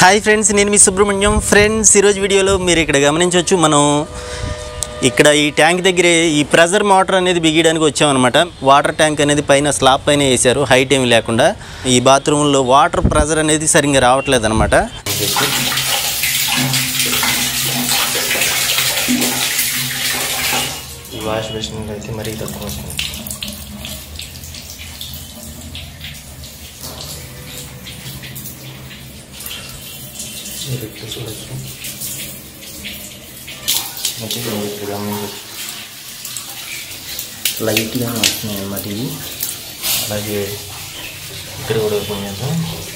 Hi friends నేను మీ Subrahmanyam friends ఈరోజు వీడియోలో మీరు ఇక్కడ గమనించవచ్చు మనం ఇక్కడ ఈ ట్యాంక్ దగ్గర ఈ ప్రెజర్ మోటార్ అనేది బిగియడానికి వచ్చామన్నమాట వాటర్ ట్యాంక్ అనేది పైన స్లాబ్ పైన వేశారు హైట్ ఏమి లేకుండా ఈ బాత్రూంలో వాటర్ ప్రెజర్ అనేది సరిగ్గా రావట్లేదు అనమాట ఈ వాష్ బేసిన్ అయితే మరీ తక్కువ వస్తుంది మీరు ఇక్కడ చూడొచ్చు మంచిగా మీరు ఇక్కడ గమనించవచ్చు లైట్గానే వస్తున్నాయి అన్నమాట ఇవి అలాగే ఇక్కడ కూడా ఓపెన్ చేద్దాం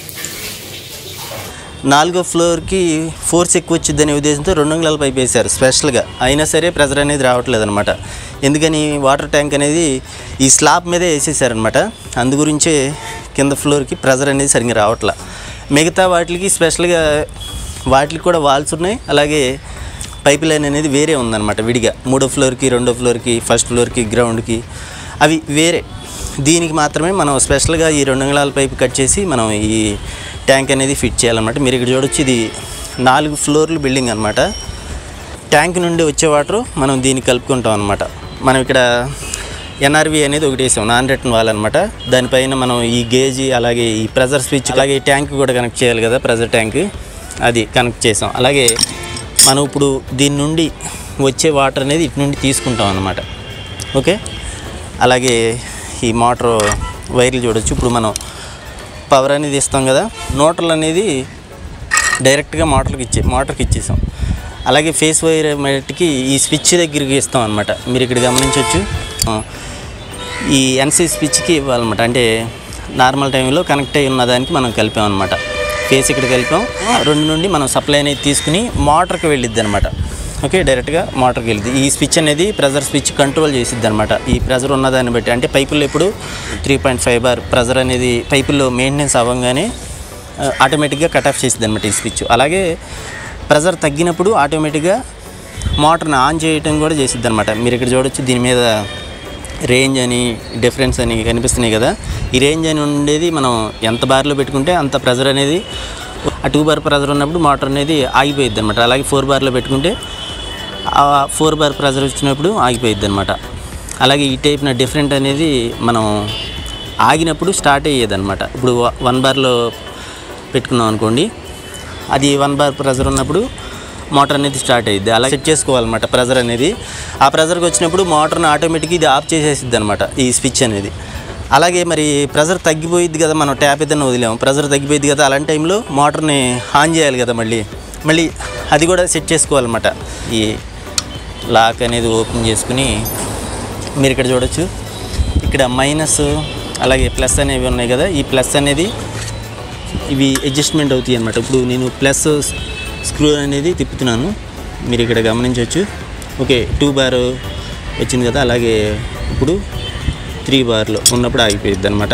నాలుగో ఫ్లోర్కి ఫోర్స్ ఎక్కువ వచ్చింది అనే ఉద్దేశంతో రెండు అంగుళాల పైప్ వేశారు స్పెషల్గా అయినా సరే ప్రెజర్ అనేది రావట్లేదు అనమాట ఎందుకని వాటర్ ట్యాంక్ అనేది ఈ స్లాబ్ మీదే వేసేసారనమాట అందు గురించే కింద ఫ్లోర్కి ప్రెజర్ అనేది సరిగ్గా రావట్లే మిగతా వాటికి స్పెషల్గా వాటికి కూడా వాల్స్ ఉన్నాయి అలాగే పైప్ లైన్ అనేది వేరే ఉందన్నమాట విడిగా మూడో ఫ్లోర్కి రెండో ఫ్లోర్కి ఫస్ట్ ఫ్లోర్కి గ్రౌండ్కి అవి వేరే దీనికి మాత్రమే మనం స్పెషల్గా ఈ రెండు అంగుళాల పైపు కట్ చేసి మనం ఈ ట్యాంక్ అనేది ఫిట్ చేయాలన్నమాట మీరు ఇక్కడ చూడొచ్చు ఇది నాలుగు ఫ్లోర్లు బిల్డింగ్ అనమాట ట్యాంక్ నుండి వచ్చే వాటర్ మనం దీన్ని కలుపుకుంటాం అనమాట మనం ఇక్కడ ఎన్ఆర్వి అనేది ఒకటి వేసాం నాన్ రిటర్న్ వాల్ అనమాట దానిపైన మనం ఈ గేజీ అలాగే ఈ ప్రెజర్ స్విచ్ అలాగే ఈ ట్యాంక్ కూడా కనెక్ట్ చేయాలి కదా ప్రెజర్ ట్యాంక్ అది కనెక్ట్ చేసాం అలాగే మనం ఇప్పుడు దీని నుండి వచ్చే వాటర్ అనేది ఇటు నుండి తీసుకుంటాం అనమాట ఓకే అలాగే ఈ మోటార్ వైర్లు చూడొచ్చు ఇప్పుడు మనం పవర్ అనేది ఇస్తాం కదా నోటర్లు అనేది డైరెక్ట్గా మోటార్కి ఇచ్చే మోటార్కి ఇచ్చేసాం అలాగే ఫేస్ వైర్ మట్టికి ఈ స్విచ్ దగ్గరికి ఇస్తాం అనమాట మీరు ఇక్కడ గమనించవచ్చు ఆ, ఈ ఎన్సీ స్విచ్కి ఇవ్వాలన్నమాట అంటే నార్మల్ టైంలో కనెక్ట్ అయి ఉన్న దానికి మనం కలిపాం అనమాట ఫేస్ ఇక్కడ కలిపాం రెండు నుండి మనం సప్లై అనేది తీసుకుని మోటార్కి వెళ్ళిద్ది అనమాట ఓకే డైరెక్ట్గా మోటార్కి వెళ్ళింది ఈ స్విచ్ అనేది ప్రెజర్ స్విచ్ కంట్రోల్ చేసిద్ది అనమాట ఈ ప్రెజర్ ఉన్నదాన్ని బట్టి అంటే పైపుల్లో ఇప్పుడు three point five bar pressure అనేది పైపుల్లో మెయింటెనెన్స్ అవ్వగానే ఆటోమేటిక్గా కట్ ఆఫ్ చేసిద్ది అనమాట ఈ స్విచ్ అలాగే ప్రెజర్ తగ్గినప్పుడు ఆటోమేటిక్గా మోటార్ని ఆన్ చేయటం కూడా చేసిద్ది అనమాట మీరు ఇక్కడ చూడొచ్చు దీని మీద రేంజ్ అని డిఫరెన్స్ అని కనిపిస్తున్నాయి కదా ఈ రేంజ్ అని ఉండేది మనం ఎంత బార్లో పెట్టుకుంటే అంత ప్రెజర్ అనేది ఆ టూ బార్ ప్రెజర్ ఉన్నప్పుడు మోటార్ అనేది ఆగిపోయిద్ది అనమాట అలాగే ఫోర్ బార్లో పెట్టుకుంటే ఆ ఫోర్ బార్ ప్రెజర్ వచ్చినప్పుడు ఆగిపోయిద్ది అనమాట అలాగే ఈ టైప్న డిఫరెంట్ అనేది మనం ఆగినప్పుడు స్టార్ట్ అయ్యేది అనమాట ఇప్పుడు వన్ బార్లో పెట్టుకున్నాం అనుకోండి అది వన్ బార్ ప్రెజర్ ఉన్నప్పుడు మోటార్ అనేది స్టార్ట్ అయ్యిద్ది అలా సెట్ చేసుకోవాలన్నమాట ప్రెజర్ అనేది ఆ ప్రెజర్కి వచ్చినప్పుడు మోటార్ని ఆటోమేటిక్గా ఇది ఆఫ్ చేసేసిద్ది అనమాట ఈ స్విచ్ అనేది అలాగే మరి ప్రెజర్ తగ్గిపోయిద్ది కదా మనం ట్యాప్ ఏదైనా వదిలేము ప్రెజర్ తగ్గిపోయిద్ది కదా అలాంటి టైంలో మోటార్ని ఆన్ చేయాలి కదా మళ్ళీ మళ్ళీ అది కూడా సెట్ చేసుకోవాలన్నమాట ఈ లాక్ అనేది ఓపెన్ చేసుకుని మీరు ఇక్కడ చూడొచ్చు ఇక్కడ మైనస్ అలాగే ప్లస్ అనేవి ఉన్నాయి కదా ఈ ప్లస్ అనేది ఇవి అడ్జస్ట్మెంట్ అవుతాయి అన్నమాట ఇప్పుడు నేను ప్లస్ స్క్రూ అనేది తిప్పుతున్నాను మీరు ఇక్కడ గమనించవచ్చు ఓకే టూ బార్ వచ్చింది కదా అలాగే ఇప్పుడు త్రీ బార్లో ఉన్నప్పుడు ఆగిపోయింది అనమాట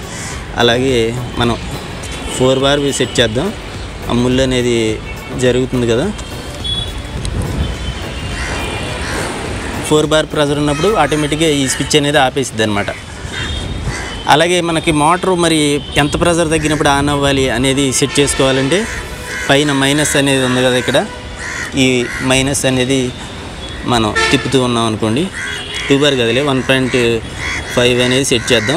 అలాగే మనం ఫోర్ బార్ సెట్ చేద్దాం ఆ ముళ్ళు అనేది జరుగుతుంది కదా ఫోర్ బార్ ప్రెజర్ ఉన్నప్పుడు ఆటోమేటిక్గా ఈ స్విచ్ అనేది ఆపేసిద్ది అనమాట అలాగే మనకి మోటార్ మరి ఎంత ప్రెజర్ తగ్గినప్పుడు ఆన్ అవ్వాలి అనేది సెట్ చేసుకోవాలంటే పైన మైనస్ అనేది ఉంది కదా ఇక్కడ ఈ మైనస్ అనేది మనం తిప్పుతూ ఉన్నాం అనుకోండి టూ బార్ కదిలే వన్ పాయింట్ ఫైవ్ అనేది సెట్ చేద్దాం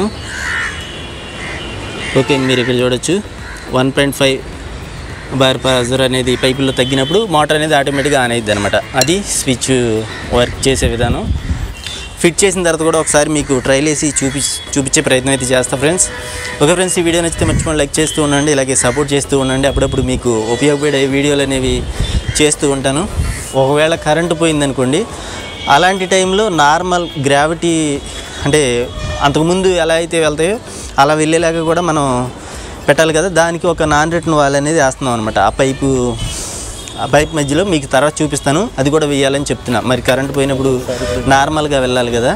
ఓకే మీరు ఇక్కడ చూడొచ్చు one point five bar pressure అనేది పైపుల్లో తగ్గినప్పుడు మోటార్ అనేది ఆటోమేటిక్గా ఆన్ అయ్యిద్ది అనమాట అది స్విచ్ వర్క్ చేసే విధానం ఫిట్ చేసిన తర్వాత కూడా ఒకసారి మీకు ట్రైల్ వేసి చూపి చూపించే ప్రయత్నం అయితే చేస్తా ఫ్రెండ్స్ ఓకే ఫ్రెండ్స్ ఈ వీడియో నచ్చితే మర్చిపోండి లైక్ చేస్తూ ఉండండి ఇలాగే సపోర్ట్ చేస్తూ ఉండండి అప్పుడప్పుడు మీకు ఉపయోగపడే వీడియోలు అనేవి చేస్తూ ఉంటాను ఒకవేళ కరెంటు పోయిందనుకోండి అలాంటి టైంలో నార్మల్ గ్రావిటీ అంటే అంతకుముందు ఎలా అయితే వెళ్తాయో అలా వెళ్ళేలాగా కూడా మనం పెట్టాలి కదా దానికి ఒక నాన్ రిటర్న్ వాల్ అనేది వేస్తున్నాం అనమాట ఆ పైపు ఆ పైప్ మధ్యలో మీకు తర్వాత చూపిస్తాను అది కూడా వేయాలని చెప్తున్నా మరి కరెంట్ పోయినప్పుడు నార్మల్గా వెళ్ళాలి కదా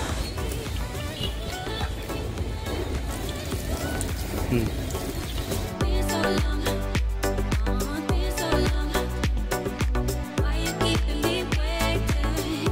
Been so long, oh, been so long. Why you keeping me waiting?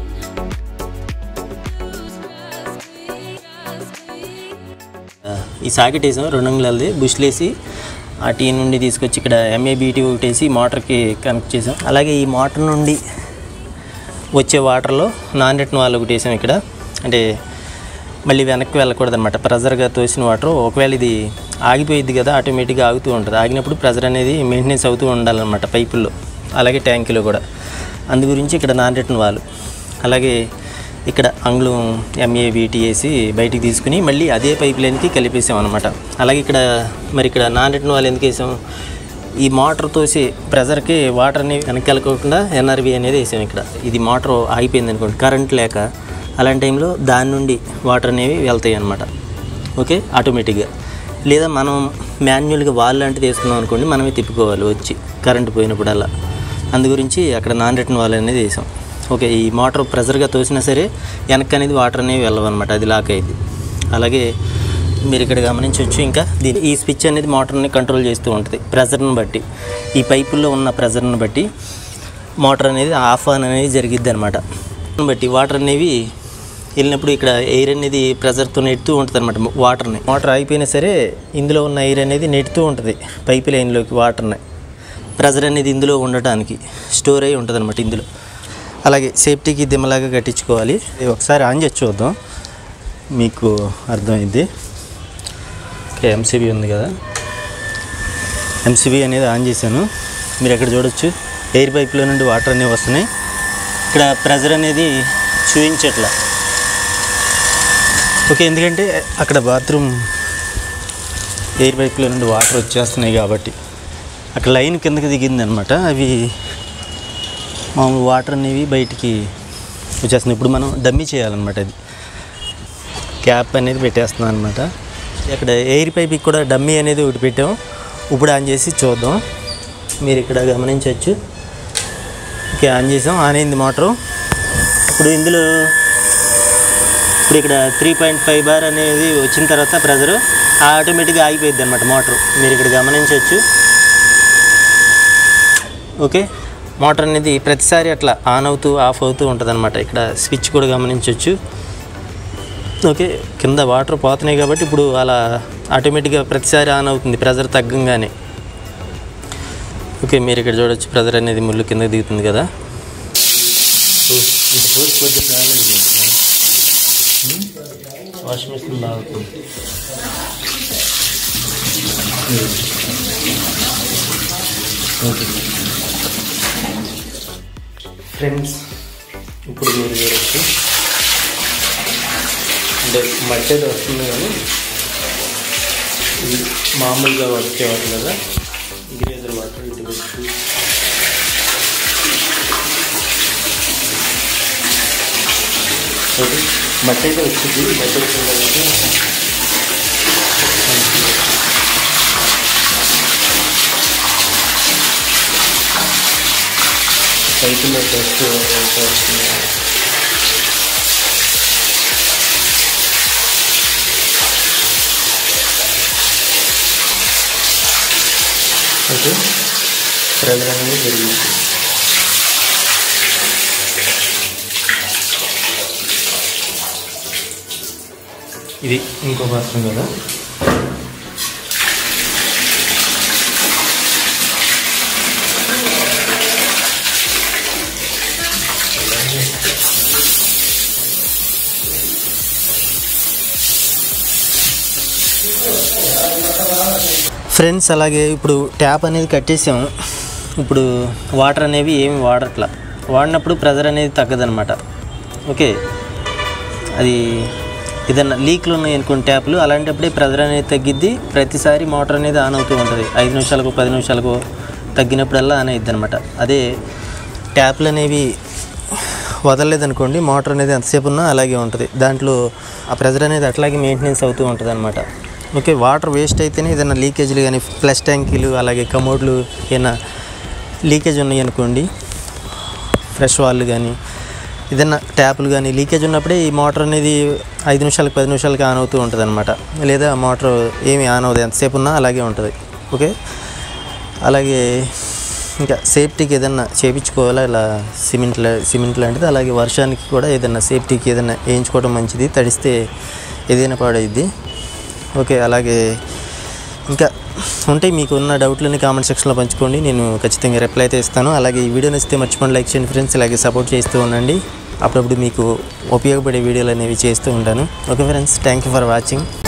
Lose trust me, trust me. ఈ సాకెట్ వేసాం రెండు అంగుళాలది బుష్లు వేసి ఆ టీ నుండి తీసుకొచ్చి ఇక్కడ ఎంఏబీటీ ఒకటి వేసి మోటార్కి కనెక్ట్ చేసాం అలాగే ఈ మోటార్ నుండి వచ్చే వాటర్లో నాన్ రిటర్న్ వాళ్ళు ఒకటి వేసాం ఇక్కడ అంటే మళ్ళీ వెనక్కి వెళ్ళకూడదు అనమాట ప్రెజర్గా తోసిన వాటర్ ఒకవేళ ఇది ఆగిపోయిద్ది కదా ఆటోమేటిక్గా ఆగుతూ ఉంటుంది ఆగినప్పుడు ప్రెజర్ అనేది మెయింటెనెన్స్ అవుతూ ఉండాలన్నమాట పైపుల్లో అలాగే ట్యాంకులో కూడా అందు గురించి ఇక్కడ నాన్ రిటర్న్ వాళ్ళు అలాగే ఇక్కడ అంగుళం ఎంఏ వీటి వేసి బయటికి తీసుకుని మళ్ళీ అదే పైప్ లైన్కి కలిపేసాం అనమాట అలాగే ఇక్కడ మరి ఇక్కడ నాన్ రిటర్న్ వాళ్ళు ఎందుకు వేసాం ఈ మోటార్ తోసి ప్రెజర్కి వాటర్ని వెనక్కి వెళ్ళకోకుండా ఎన్ఆర్వి అనేది వేసాం ఇక్కడ ఇది మోటార్ ఆగిపోయింది అనుకోండి కరెంట్ లేక అలాంటి టైంలో దాని నుండి వాటర్ అనేవి వెళ్తాయి అనమాట ఓకే ఆటోమేటిక్గా లేదా మనం మాన్యువల్గా వాల్ లాంటిది వేసుకున్నాం అనుకోండి మనమే తిప్పుకోవాలి వచ్చి కరెంట్ పోయినప్పుడల్లా అందు గురించి అక్కడ నాన్ రిటర్న్ వాల్ అనేది వేసాం ఓకే ఈ మోటార్ ప్రెజర్గా తోసినా సరే వెనక్కి అనేది వాటర్ అనేవి వెళ్ళవన్నమాట అది లాక్ అయింది అలాగే మీరు ఇక్కడ గమనించవచ్చు ఇంకా దీని ఈ స్విచ్ అనేది మోటార్ని కంట్రోల్ చేస్తూ ఉంటుంది ప్రెజర్ని బట్టి ఈ పైపుల్లో ఉన్న ప్రెజర్ని బట్టి మోటార్ అనేది ఆఫ్ ఆన్ అనేది జరిగిద్ది అనమాట బట్టి వాటర్ అనేవి వెళ్ళినప్పుడు ఇక్కడ ఎయిర్ అనేది ప్రెజర్తో నెడుతూ ఉంటుంది అనమాట వాటర్ని వాటర్ అయిపోయినా సరే ఇందులో ఉన్న ఎయిర్ అనేది నెడుతూ ఉంటుంది పైప్ లైన్లోకి వాటర్ని ప్రెజర్ అనేది ఇందులో ఉండటానికి స్టోర్ అయి ఉంటుంది అనమాట ఇందులో అలాగే సేఫ్టీకి దిమ్మలాగా కట్టించుకోవాలి ఇది ఒకసారి ఆన్ చేసి చూద్దాం మీకు అర్థమైంది ఓకే ఎంసీబీ ఉంది కదా ఎంసీబీ అనేది ఆన్ చేశాను మీరు ఎక్కడ చూడొచ్చు ఎయిర్ పైప్లో నుండి వాటర్ అనేవి వస్తున్నాయి ఇక్కడ ప్రెజర్ అనేది చూపించట్లా ఓకే ఎందుకంటే అక్కడ బాత్రూమ్ ఎయిర్ పైప్లో నుండి వాటర్ వచ్చేస్తున్నాయి కాబట్టి అక్కడ లైన్ కిందకి దిగింది అనమాట అవి మామూలు వాటర్ అనేవి బయటికి వచ్చేస్తున్నాయి ఇప్పుడు మనం డమ్మీ చేయాలన్నమాట అది క్యాప్ అనేది పెట్టేస్తున్నాం అనమాట ఇక్కడ ఎయిర్ పైప్కి కూడా డమ్మీ అనేది ఒకటి పెట్టాం ఇప్పుడు ఆన్ చేసి చూద్దాం మీరు ఇక్కడ గమనించవచ్చు ఓకే ఆన్ చేసాం ఆన్ అయింది మోటరు ఇప్పుడు ఇందులో ఇప్పుడు ఇక్కడ త్రీ పాయింట్ ఫైవ్ బార్ అనేది వచ్చిన తర్వాత ప్రెజరు ఆటోమేటిక్గా ఆగిపోయింది అనమాట మోటార్ మీరు ఇక్కడ గమనించవచ్చు ఓకే మోటార్ అనేది ప్రతిసారి అట్లా ఆన్ అవుతూ ఆఫ్ అవుతూ ఉంటుంది అనమాట ఇక్కడ స్విచ్ కూడా గమనించవచ్చు ఓకే కింద వాటర్ పోతున్నాయి కాబట్టి ఇప్పుడు అలా ఆటోమేటిక్గా ప్రతిసారి ఆన్ అవుతుంది ప్రెజర్ తగ్గంగానే ఓకే మీరు ఇక్కడ చూడొచ్చు ప్రెజర్ అనేది ముళ్ళు కిందకి దిగుతుంది కదా వాష్ మిషన్ బాగుంది ఫ్రెండ్స్ ఇప్పుడు మీరు చూడొచ్చు అంటే మట్టి అయితే వస్తుంది కానీ ఇది మామూలుగా వచ్చే వాటర్ కదా గ్రేజర్ వాటర్ ఇటు పెట్టి ఓకే మట్టి అయితే వచ్చింది మట్టి వచ్చిన తర్వాత పైపులో డస్ట్ వస్తుంది ఓకే ప్రెజర్ అనేది పెరిగింది ఇది ఇంకో పాత్రం కదా ఫ్రెండ్స్ అలాగే ఇప్పుడు ట్యాప్ అనేది కట్టేసాము ఇప్పుడు వాటర్ అనేవి ఏమి వాడట్లా వాడినప్పుడు ప్రెజర్ అనేది తగ్గదనమాట ఓకే అది ఏదన్నా లీక్లు ఉన్నాయి అనుకోండి ట్యాప్లు అలాంటప్పుడే ప్రెజర్ అనేది తగ్గిద్ది ప్రతిసారి మోటార్ అనేది ఆన్ అవుతూ ఉంటుంది ఐదు నిమిషాలకు పది నిమిషాలకు తగ్గినప్పుడల్లా ఆన్ అయిద్ది అనమాట అదే ట్యాప్లు అనేవి వదలలేదనుకోండి మోటార్ అనేది ఎంతసేపు ఉన్నా అలాగే ఉంటుంది దాంట్లో ఆ ప్రెజర్ అనేది అట్లాగే మెయింటెనెన్స్ అవుతూ ఉంటుంది అనమాట ఓకే వాటర్ వేస్ట్ అయితేనే ఏదైనా లీకేజ్లు కానీ ప్లస్ ట్యాంకీలు అలాగే కమోడ్లు ఏమైనా లీకేజ్ ఉన్నాయి అనుకోండి ఫ్రెష్ వాళ్ళు కానీ ఏదైనా ట్యాపులు కానీ లీకేజ్ ఉన్నప్పుడే ఈ మోటార్ అనేది ఐదు నిమిషాలకు పది నిమిషాలకి ఆన్ అవుతూ ఉంటుంది అనమాట లేదా మోటార్ ఏమి ఆన్ అవ్వదు ఎంతసేపు ఉన్నా అలాగే ఉంటుంది ఓకే అలాగే ఇంకా సేఫ్టీకి ఏదన్నా చేయించుకోవాలా ఇలా సిమెంట్ లా- సిమెంట్ లాంటిది అలాగే వర్షానికి కూడా ఏదైనా సేఫ్టీకి ఏదైనా వేయించుకోవడం మంచిది తడిస్తే ఏదైనా పాడైద్ది ఓకే అలాగే ఇంకా ఉంటే మీకు ఉన్న డౌట్లని కామెంట్ సెక్షన్లో పంచుకోండి నేను ఖచ్చితంగా రిప్లై అయితే ఇస్తాను అలాగే ఈ వీడియో నచ్చితే మర్చిపోండి లైక్ చేయండి ఫ్రెండ్స్ అలాగే సపోర్ట్ చేస్తూ ఉండండి అప్పుడప్పుడు మీకు ఉపయోగపడే వీడియోలు అనేవి చేస్తూ ఉంటాను okay friends thank you for watching